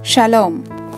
shalom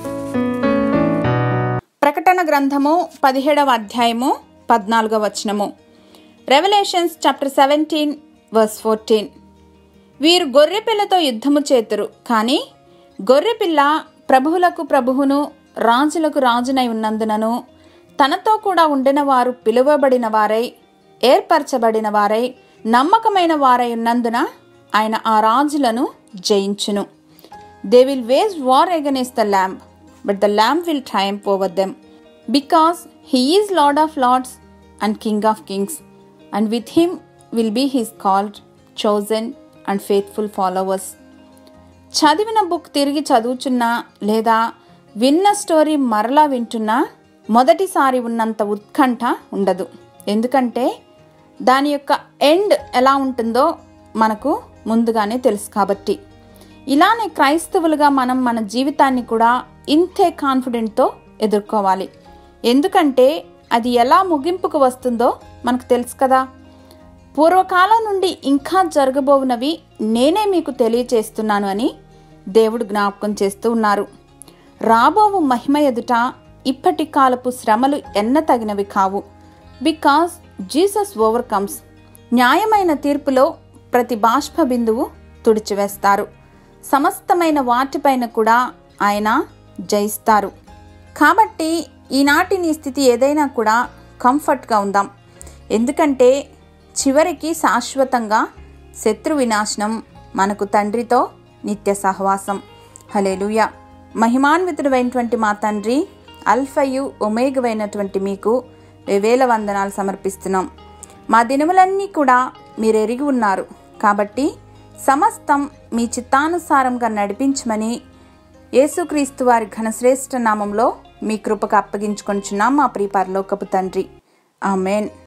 ప్రకటన గ్రంథము పదిహేడవ అధ్యాయము పద్నాలుగవ వచనము Revelations chapter seventeen verse fourteen వీరు గొర్రెపిల్లతో యుద్ధము చేతురు కానీ గొర్రెపిల్ల ప్రభువులకు ప్రభువును రాజులకు రాజునై ఉన్నందునను తనతో కూడా ఉండిన వారు పిలువబడిన వారై ఏర్పరచబడిన వారై నమ్మకమైన వారై ఉన్నందున ఆయన ఆ రాజులను జయించును they will wage war against the lamb but the lamb will triumph over them because he is Lord of lords and King of kings and with him will be his called chosen and faithful followers చదివిన book తిరిగి చదువుచున్నా లేదా విన్న story మరలా వింటున్నా మొదటిసారి ఉన్నంత ఉత్కంఠ ఉండదు ఎందుకంటే దాని యొక్క ఎండ్ ఎలా ఉంటుందో మనకు ముందుగానే తెలుసు కాబట్టి ఇలానే క్రైస్తవులుగా మనం మన జీవితాన్ని కూడా ఇంతే కాన్ఫిడెంట్తో ఎదుర్కోవాలి ఎందుకంటే అది ఎలా ముగింపుకు వస్తుందో మనకు తెలుసు కదా పూర్వకాలం నుండి ఇంకా జరగబోవునవి నేనే మీకు తెలియచేస్తున్నాను అని దేవుడు జ్ఞాపకం చేస్తూ ఉన్నారు రాబోవు మహిమ ఎదుట ఇప్పటి కాలపు శ్రమలు ఎన్న తగినవి కావు బికాస్ జీసస్ ఓవర్కమ్స్ న్యాయమైన తీర్పులో ప్రతి బాష్ప బిందువు తుడిచివేస్తారు సమస్తమైన వాటిపైన కూడా ఆయన జయిస్తారు కాబట్టి ఈనాటి నీ స్థితి ఏదైనా కూడా కంఫర్ట్గా ఉందాం ఎందుకంటే చివరికి శాశ్వతంగా శత్రు వినాశనం మనకు తండ్రితో నిత్య సహవాసం హలేలుయ మహిమాన్వితుడైనటువంటి మా తండ్రి అల్ఫయు ఒమేగవైనటువంటి మీకు వేవేల వందనాలు సమర్పిస్తున్నాం మా దినములన్నీ కూడా మీరు ఎరిగి ఉన్నారు కాబట్టి సమస్తం మీ చిత్తానుసారంగా నడిపించమని యేసుక్రీస్తు వారి ఘనశ్రేష్ఠ నామంలో మీ కృపకు అప్పగించుకొనిచున్నాం మా ప్రియ పరలోకపు తండ్రి ఆమెన్